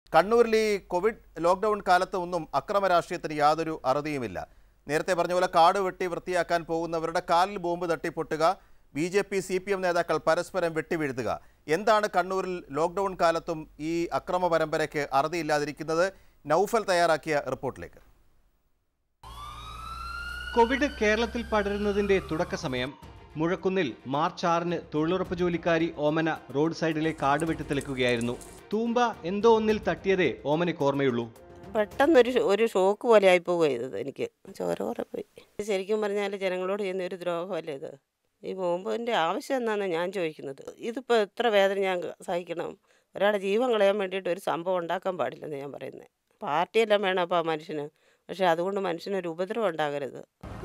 കണ്ണൂരിൽ ഈ Covid lockdown കാലത്ത് ഒന്നും അക്രമ രാഷ്ട്രീയത്തിന് യാതൊരു അറുതിയുമില്ല നേരത്തെ പറഞ്ഞ പോലെ കാട് വെട്ടി വൃത്തിയാക്കാൻ പോകുന്നവരുടെ കാലിൽ ബോംബ് തട്ടിപ്പൊട്ടുക B J P C P M നേതാക്കൾ പരസ്പരം വെട്ടിവീഴ്ത്തുക എന്താണ് കണ്ണൂരിൽ ലോക്ക്ഡൗൺ കാലത്തും ഈ അക്രമ പരമ്പരയ്ക്ക് അറുതിയില്ലാതിരിക്കുന്നത് നൗഫൽ തയ്യാറാക്കിയ റിപ്പോർട്ടിലേക്ക് കോവിഡ് കേരളത്തിൽ പടരുന്നതിന്റെ തുടക്ക സമയം മുഴക്കുന്നിൽ മാർച്ച് ആറിന് തൊഴിലുറപ്പ് ജോലിക്കാരി ഓമന റോഡ് സൈഡിലെ കാട് വെട്ടി തെളിക്കുകയായിരുന്നു തൂമ്പ എന്തോ ഒന്നിൽ തട്ടിയതേ ഓമനയ്ക്ക് ഓർമ്മയുള്ളൂ പെട്ടെന്നൊരു ഷോ- ഒരു ഷോക്ക് പോലെ ആയി പോവുക ചെയ്തത് എനിക്ക് ചോര കുറെ പോയി ശരിക്കും പറഞ്ഞാൽ ജനങ്ങളോട് ചെയ്യുന്ന ഒരു ദ്രോഹമല്ലേ ഇത് ഈ ബോംബിൻ്റെ ആവശ്യം എന്നാണ് ഞാൻ ചോദിക്കുന്നത് ഇതിപ്പോൾ എത്ര വേദന ഞാൻ സഹിക്കണം ഒരാളുടെ ജീവൻ കളയാൻ വേണ്ടിയിട്ട് ഒരു സംഭവം ഉണ്ടാക്കാൻ പാടില്ലെന്ന് ഞാൻ പറയുന്നത് പാർട്ടിയെല്ലാം വേണം അപ്പോൾ ആ മനുഷ്യന് പക്ഷേ അതുകൊണ്ട് മനുഷ്യനൊരു ഉപദ്രവം ഉണ്ടാകരുത്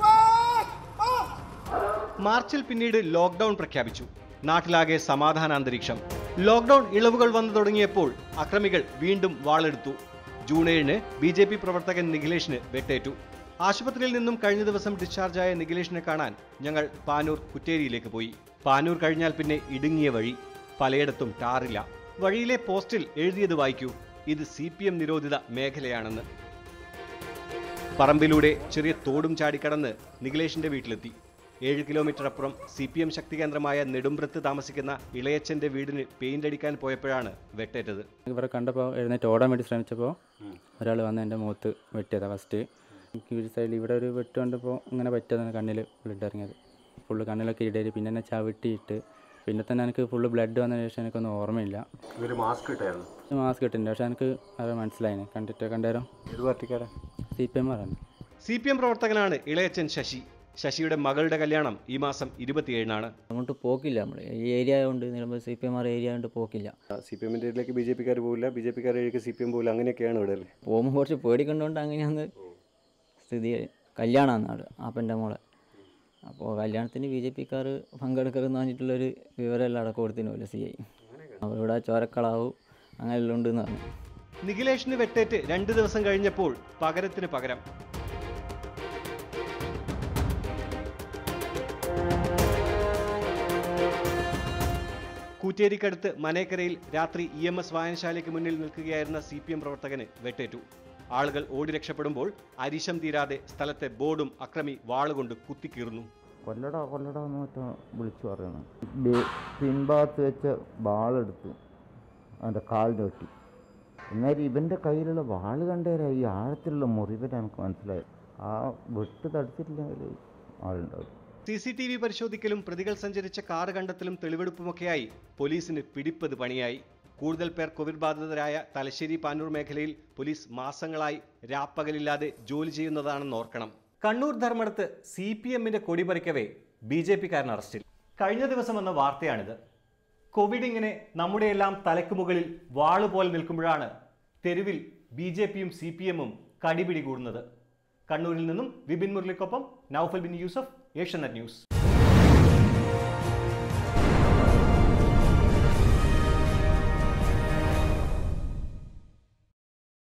മാർച്ചിൽ പിന്നീട് ലോക്ക്ഡൌൺ പ്രഖ്യാപിച്ചു നാട്ടിലാകെ സമാധാനാന്തരീക്ഷം ലോക്ക്ഡൌൺ ഇളവുകൾ വന്നു തുടങ്ങിയപ്പോൾ അക്രമികൾ വീണ്ടും വാളെടുത്തു ജൂൺ ഏഴിന് ബി ജെ പി പ്രവർത്തകൻ നിഖിലേഷിന് വെട്ടേറ്റു ആശുപത്രിയിൽ നിന്നും കഴിഞ്ഞ ദിവസം ഡിസ്ചാർജായ നിഖിലേഷിനെ കാണാൻ ഞങ്ങൾ പാനൂർ കുറ്റേരിയിലേക്ക് പോയി പാനൂർ കഴിഞ്ഞാൽ പിന്നെ ഇടുങ്ങിയ വഴി പലയിടത്തും ടാറില്ല വഴിയിലെ പോസ്റ്റിൽ എഴുതിയത് വായിക്കൂ ഇത് സി പി എം നിരോധിത മേഖലയാണെന്ന് പറമ്പിലൂടെ ചെറിയ തോടും ചാടിക്കടന്ന് നിഖിലേഷിന്റെ വീട്ടിലെത്തി ഏഴ് കിലോമീറ്റർ അപ്പുറം സി പി എം ശക്തി കേന്ദ്രമായ നെടുമ്പ്രത്ത് താമസിക്കുന്ന ഇളയച്ചന്റെ വീടിന് പെയിന്റ് അടിക്കാൻ പോയപ്പോഴാണ് വെട്ടേറ്റത് ഇവരെ കണ്ടപ്പോൾ എഴുന്നേറ്റ് ഓടാൻ വേണ്ടി ശ്രമിച്ചപ്പോൾ ഒരാൾ വന്ന് എൻ്റെ മുഖത്ത് വെട്ടിയതാണ് ഫസ്റ്റ് എനിക്ക് ഒരു സൈഡിൽ ഇവിടെ ഒരു വെട്ട് കണ്ടപ്പോൾ ഇങ്ങനെ പറ്റിയതാണ് കണ്ണിൽ ബ്ലഡ് ഇറങ്ങിയത് ഫുള്ള് കണ്ണിലൊക്കെ ഇടയിൽ പിന്നെ എന്നെ ചവിട്ടിയിട്ട് പിന്നെ തന്നെ എനിക്ക് ഫുള്ള് ബ്ലഡ് വന്നതിന് ശേഷം എനിക്കൊന്നും ഓർമ്മയില്ല മാസ്ക് ഇട്ടായിരുന്നു മാസ്ക് ഇട്ടിട്ടുണ്ട് പക്ഷേ എനിക്ക് അത് മനസ്സിലായിന് കണ്ടിട്ട് കണ്ടേരോ ഏത് പാർട്ടിക്കാരാ സി പി എം ആണ് സി പി എം പ്രവർത്തകനാണ് ഇളയച്ചൻ ശശി ശശിയുടെ മകളുടെ കല്യാണം ഈ മാസം ഇരുപത്തിയേഴിനാണ് അങ്ങോട്ട് പോക്കില്ല നമ്മൾ ഈ ഏരിയ ആയതുകൊണ്ട് Nilambur C P M R area ആയതുകൊണ്ട് പോക്കില്ല സി പി എമ്മിൻ്റെ ഇതിലേക്ക് ബി ജെ പിക്കാർ പോകില്ല ബി ജെ പിക്കാർ ഇതിലേക്ക് സി പി എം പോകില്ല അങ്ങനെയൊക്കെയാണ് ഇവിടെ അല്ലേ പോകുമ്പോൾ കുറച്ച് പേടിക്കണ്ടുകൊണ്ട് അങ്ങനെയാണ് സ്ഥിതി കല്യാണമാണ് നാട് ആപ്പൻ്റെ മോളെ അപ്പോൾ കല്യാണത്തിന് ബി ജെ പിക്കാർ പങ്കെടുക്കരുതെന്ന് പറഞ്ഞിട്ടുള്ളൊരു വിവരമെല്ലാം അവിടെ കൊടുത്തിനല്ലോ സി ഐ അവരിവിടെ ചോരക്കളാവും അങ്ങനെയെല്ലാം ഉണ്ടെന്ന് പറഞ്ഞു നിഖിലേഷിന് വെട്ടേറ്റ് രണ്ട് ദിവസം കഴിഞ്ഞപ്പോൾ പകരത്തിന് പകരം കൂറ്റേരിക്കടുത്ത് മനേക്കരയിൽ രാത്രി ഇ എം എസ് വായനശാലയ്ക്ക് മുന്നിൽ നിൽക്കുകയായിരുന്ന സി പി എം പ്രവർത്തകന് വെട്ടേറ്റു ആളുകൾ ഓടി രക്ഷപ്പെടുമ്പോൾ അരിശം തീരാതെ സ്ഥലത്തെ ബോർഡും അക്രമി വാളുകൊണ്ട് കുത്തിക്കീറുന്നു കൊല്ലട കൊല്ലട എന്ന് മറ്റോ വിളിച്ചു പറയുന്നത് പിൻഭാഗത്ത് വെച്ച വാളെടുത്ത് അവൻ്റെ കാലിന് വെട്ടി എന്നാൽ ഇവൻ്റെ കയ്യിലുള്ള വാള് കണ്ടേരാ ഈ ആഴത്തിലുള്ള മുറിവരെ എനിക്ക് മനസ്സിലായി ആ വെട്ട് തടുത്തിട്ടില്ലെങ്കിൽ ആളുണ്ടാവും സി സി ടി വി പരിശോധിക്കലും പ്രതികൾ സഞ്ചരിച്ച കാറ് കണ്ടെത്തലും തെളിവെടുപ്പുമൊക്കെയായി പോലീസിന് പിടിപ്പത് പണിയായി കൂടുതൽ പേർ കോവിഡ് ബാധിതരായ തലശ്ശേരി പാനൂർ മേഖലയിൽ പോലീസ് മാസങ്ങളായി രാപ്പകലില്ലാതെ ജോലി ചെയ്യുന്നതാണെന്ന് ഓർക്കണം കണ്ണൂർ ധർമ്മടത്ത് സി പി എമ്മിന്റെ കൊടി പറിക്കവേ ബി ജെ പിക്കാരൻ അറസ്റ്റിൽ കഴിഞ്ഞ ദിവസം വന്ന വാർത്തയാണിത് കോവിഡ് ഇങ്ങനെ നമ്മുടെയെല്ലാം തലയ്ക്ക് മുകളിൽ വാള് പോലെ നിൽക്കുമ്പോഴാണ് തെരുവിൽ ബി ജെ പിയും സി പി എമ്മും കടിപിടി കൂടുന്നത് കണ്ണൂരിൽ നിന്നും വിപിൻ മുരളിക്കൊപ്പം നൌഫൽ ബിൻ യൂസഫ് ഏഷ്യനെറ്റ് ന്യൂസ്